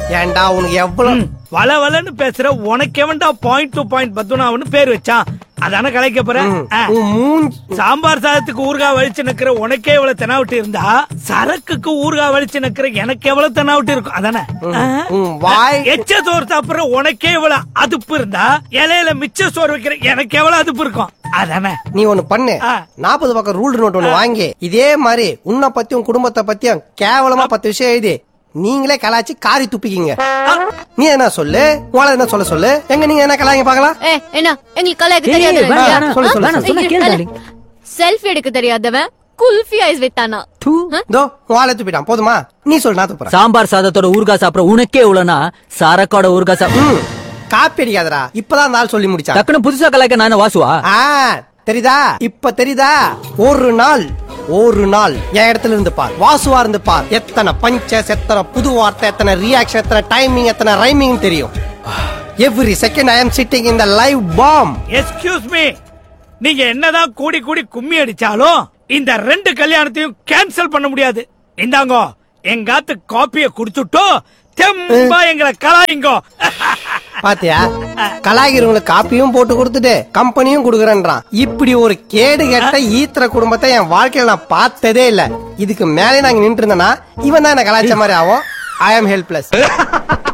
ஏன்டா உனக்கு எவ்வளவு வள வளன்னு பேசுற உனக்கு எவன்டா பாயிண்ட் டு பாயிண்ட் பத்துனாவன்னு பேர் வச்சான் அதானே கலைக்க போற ஆ. உன் மூஞ்சி சாம்பார் சாதத்துக்கு ஊறுகாய் வலிச்சு நிக்கிற உனக்கே எவ்வளவு தெனாவட்டு இருந்தா சரக்குக்கு ஊறுகாய் வலிச்சு நிக்கிற எனக்கு எவ்வளவு தெனாவட்டு இருக்கும் அதானே ஆ? உன் வாய் எச்ச சோறு சாப்பிடுற உனக்கே எவ்வளவு அதுப்பு இருந்தா இலையில மிச்ச சோறு வைக்கிற எனக்கு எவ்வளவு அதுப்பு இருக்கும் அதானே நீ ஒண்ணு பண்ணு ஆ. நாற்பது பக்கம் ரூல் நோட் ஒண்ணு வாங்கி இதே மாதிரி உன்னை பத்தியும் குடும்பத்தை பத்தியும் கேவலமா பத்து விஷயம் எழுதி நீங்களே கலாச்சி காரி துப்பிக்கிங்க நீ என்ன சொல்லு உங்களை என்ன சொல்ல சொல்லு எங்க நீங்க என்ன கலாய்ங்க பாக்கலாம் ஏ என்ன எங்களுக்கு கலாய்க்க ஏய், தெரியாது வேணாம், வேணாம், சொல்லு, சொல்லு, வேணாம், சொன்னா கேளு, darling. செல்ஃபி எடுக்க தெரியாதவன் குல்ஃபி ஐஸ் வித்தானா தூ. இதோ உங்களை துப்பிட்டான் போதுமா நீ சொல்லு நான் துப்புறேன் சாம்பார் சாதத்தோட ஊறுகாய் சாப்பிட உனக்கே இவ்வளவுனா சரக்கோட ஊறுகாய் சாப்பிட ம், காப்பி அடிக்காதடா இப்பதான் நாள் சொல்லி முடிச்சான் டக்குனு புதுசா கலாய்க்க நான் என்ன வாசுவா ஆ தெரியுதா இப்ப தெரியுதா ஒரு நாள் ஒரு நாள் என் இடத்துல இருந்து பார் வாசுவா இருந்து பார் எத்தனை பஞ்சஸ் எத்தனை புது வார்த்தை எத்தனை ரியாக்ஷன் எத்தனை டைமிங் எத்தனை ரைமிங் தெரியும் every second I am sitting இந்த லைவ் பாம் எஸ்கியூஸ் மீ நீங்க என்னதான் கூடி கூடி கும்மி அடிச்சாலும் இந்த ரெண்டு கல்யாணத்தையும் கேன்சல் பண்ண முடியாது இந்தாங்கோ எங்காத்து காப்பிய குடிச்சுட்டோ தெம்பா எங்களை கலாயிங்கோ பாத்தியா கலாகிரவங்களுக்கு காப்பியும் போட்டு கொடுத்துட்டு கம்பெனியும் கொடுக்குறேன்றான் இப்படி ஒரு கேடு கெட்ட ஈத்திர குடும்பத்தை என் வாழ்க்கையில நான் பார்த்ததே இல்ல இதுக்கு மேலே நாங்க நின்று இருந்தேன்னா இவன் தான் என்ன கலாய்ச்ச மாதிரி ஆகும் ஐ ஆம் ஹெல்ப்லெஸ்